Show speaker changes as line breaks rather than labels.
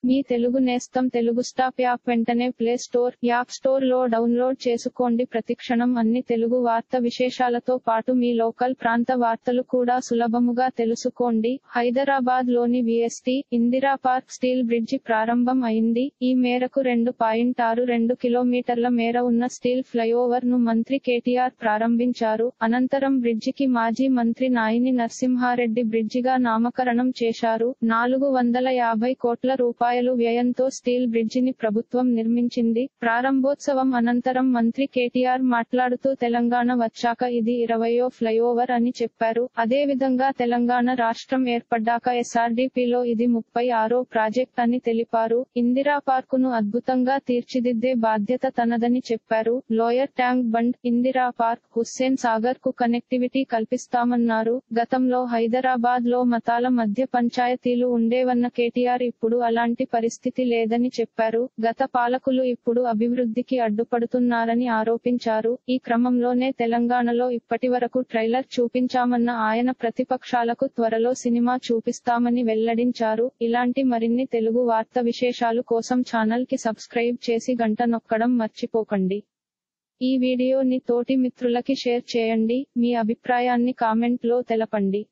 మీ తెలుగు నేస్తం Telugu stop app వెంటనే play store app store లో డౌన్లోడ్ చేసుకోండి ప్రతిక్షణం అన్ని తెలుగు వార్త విశేషాలతో పాటు మీ లోకల్ ప్రాంత వార్తలు కూడా సులభముగా తెలుసుకోండి హైదరాబాద్ లోని VST Indira park steel bridge ప్రారంభం అయింది ఈ మేరకు రెండు పాయింట్ ఆరు రెండు కిలోమీటర్ల మేర ఉన్న స్టీల్ ఫ్లైఓవర్ ను మంత్రి కేటీఆర్ ప్రారంభించారు అనంతరం బ్రిడ్జికి మాజీ మంత్రి నాయిని నరసింహారెడ్డి బ్రిడ్జిగా నామకరణం చేశారు నాలుగు వందల యాభై కోట్ల రూపాయలు వ్యయంతో స్టీల్ బ్రిడ్జిని ప్రభుత్వం నిర్మించింది ప్రారంభోత్సవం అనంతరం మంత్రి కేటీఆర్ మాట్లాడుతూ తెలంగాణ వచ్చాక ఇది ఇరవయో ఫ్లైఓవర్ అని చెప్పారు అదేవిధంగా తెలంగాణ రాష్ట్రం ఏర్పడ్డాక ఎస్ఆర్డీపీలో ఇది ముప్పై ఆరో ప్రాజెక్ట్ అని తెలిపారు ఇందిరా పార్క్ ను అద్భుతంగా తీర్చిదిద్దే బాధ్యత తనదని చెప్పారు lower tank bund Indira park Hussain Sagar కు కనెక్టివిటీ కల్పిస్తామన్నారు గతంలో హైదరాబాద్ లో మతాల మధ్య పంచాయతీలు ఉండేవన్న కేటీఆర్ ఇప్పుడు అలాంటి పరిస్థితి లేదని చెప్పారు గత పాలకులు ఇప్పుడు అభివృద్ధికి అడ్డుపడుతున్నారని ఆరోపించారు ఈ క్రమంలోనే తెలంగాణలో ఇప్పటి వరకు ట్రైలర్ చూపించామన్న ఆయన ప్రతిపక్షాలకు త్వరలో సినిమా చూపిస్తామని వెల్లడించారు ఇలాంటి మరిన్ని తెలుగు వార్త విశేషాలు కోసం ఛానల్ కి సబ్స్క్రైబ్ చేసి గంట నొక్కడం మర్చిపోకండి ఈ వీడియోని తోటి మిత్రులకి షేర్ చేయండి మీ అభిప్రాయాన్ని కామెంట్ లో తెలపండి